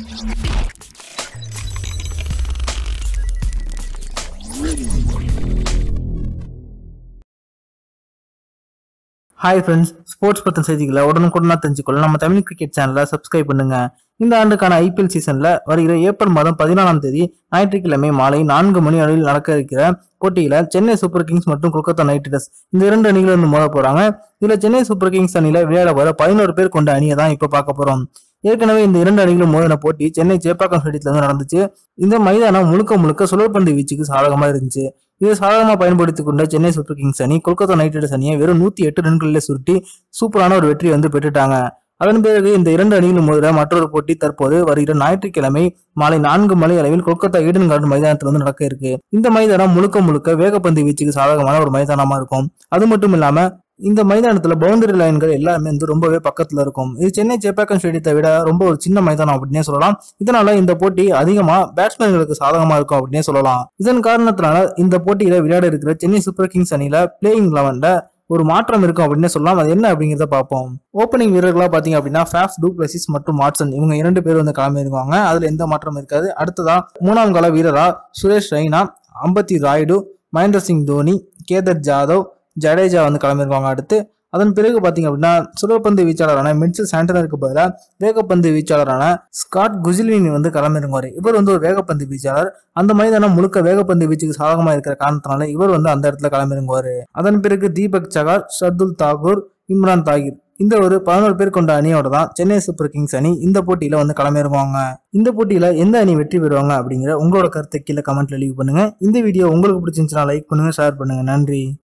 hi friends sports பற்றின செய்திகளை உடனுக்குடனா தெரிஞ்சுக்கொள்ள நம்ம தமிழ் கிரிக்கெட் சேனலை சப்ஸ்கிரைப் பண்ணுங்க இந்த ஆண்டுக்கான ஐபிஎல் சீசன்ல வருகிற ஏப்ரல் மாதம் பதினாலாம் தேதி ஞாயிற்றுக்கிழமை மாலை நான்கு மணி அளவில் நடக்க இருக்கிற போட்டியில சென்னை சூப்பர் கிங்ஸ் மற்றும் கொல்கத்தா நைட் ரைடர்ஸ் இந்த இரண்டு அணிகளும் வந்து மோத போறாங்க இதுல சென்னை சூப்பர் கிங்ஸ் அணியில விளையாட வர பதினோரு பேர் கொண்ட அணியை தான் இப்ப பார்க்க போறோம் ஏற்கனவே இந்த இரண்டு அணிகளும் மோதின போட்டி சென்னை சேப்பாக்கம் ஸ்டேடியத்துல வந்து நடந்துச்சு இந்த மைதானம் முழுக்க முழுக்க சுழற்பந்து வீச்சுக்கு சாதகமா இருந்துச்சு இதை சாதகமா பயன்படுத்திக் கொண்ட சென்னை சூப்பர் கிங்ஸ் அணி கொல்கத்தா நைட் ரைடர்ஸ் அணியை வெறும் நூத்தி எட்டு ரன்களில் சுருட்டி சூப்பரான ஒரு வெற்றி வந்து பெற்றுட்டாங்க அதன் பிறகு இந்த இரண்டு அணிகளும் மோதிர மற்றொரு போட்டி தற்போது வருகிற ஞாயிற்றுக்கிழமை மாலை நான்கு மணி அளவில் கொல்கத்தா ஈடன் கார்டன் மைதானத்தில் வந்து நடக்க இருக்கு இந்த மைதானம் முழுக்க முழுக்க வேகப்பந்து வீச்சுக்கு சாதகமான ஒரு மைதானமா இருக்கும் அது மட்டும் இல்லாம இந்த மைதானத்துல பவுண்டரி லைன்கள் எல்லாமே வந்து ரொம்பவே பக்கத்துல இருக்கும் இது சென்னை சேப்பாக்கம் ஸ்டேடியத்தை விட ரொம்ப ஒரு சின்ன மைதானம் அப்படின்னே சொல்லலாம் இதனால இந்த போட்டி அதிகமா பேட்ஸ்மேன்களுக்கு சாதகமா இருக்கும் அப்படின்னே சொல்லலாம் இதன் காரணத்தினால இந்த போட்டியில விளையாட இருக்கிற சென்னை சூப்பர் கிங்ஸ் அணியில பிளேயிங் லெவன்ல ஒரு மாற்றம் இருக்கும் அப்படின்னே சொல்லலாம் அது என்ன அப்படிங்கிறத பார்ப்போம் ஓப்பனிங் வீரர்களா பாத்தீங்க அப்படின்னா ஃபேஃப் டூப்ளசிஸ் மற்றும் வாட்சன் இவங்க இரண்டு பேர் வந்து கிளம்பியிருக்காங்க அதுல எந்த மாற்றம் இருக்காது அடுத்ததா மூணாம் கால வீரரா சுரேஷ் ரெய்னா அம்பத்தி ராயுடு மகேந்திர சிங் தோனி கேதர் ஜாதவ் ஜடேஜா வந்து கிளம்பியிருக்காங்க அடுத்து அதன் பிறகு பாத்தீங்க அப்படின்னா சுழற்பந்து வீச்சாளரான மின்சல் சாண்டனருக்கு பதிலாக வேகப்பந்து வீச்சாளரான ஸ்காட் குஜிலினி வந்து கிளம்பிருக்காரு இவர் வந்து ஒரு வேகப்பந்து வீச்சாளர் அந்த மைதானம் முழுக்க வேகப்பந்து வீச்சுக்கு சாதகமா இருக்கிற காரணத்தினால இவர் வந்து அந்த இடத்துல கிளம்பிருக்காரு அதன் பிறகு தீபக் சகார் ஷர்துல் தாகூர் இம்ரான் தாகிர் இந்த ஒரு பதினோரு பேர் கொண்ட அணியோட தான் சென்னை சூப்பர் கிங்ஸ் அணி இந்த போட்டியில வந்து கிளம்பிருவாங்க இந்த போட்டியில எந்த அணி வெற்றி பெறுவாங்க அப்படிங்கிற உங்களோட கருத்தை கீழே கமெண்ட்ல லீவ் பண்ணுங்க இந்த வீடியோ உங்களுக்கு பிடிச்சிருந்துச்சுன்னா லைக் பண்ணுங்க ஷேர் பண்ணுங்க நன்றி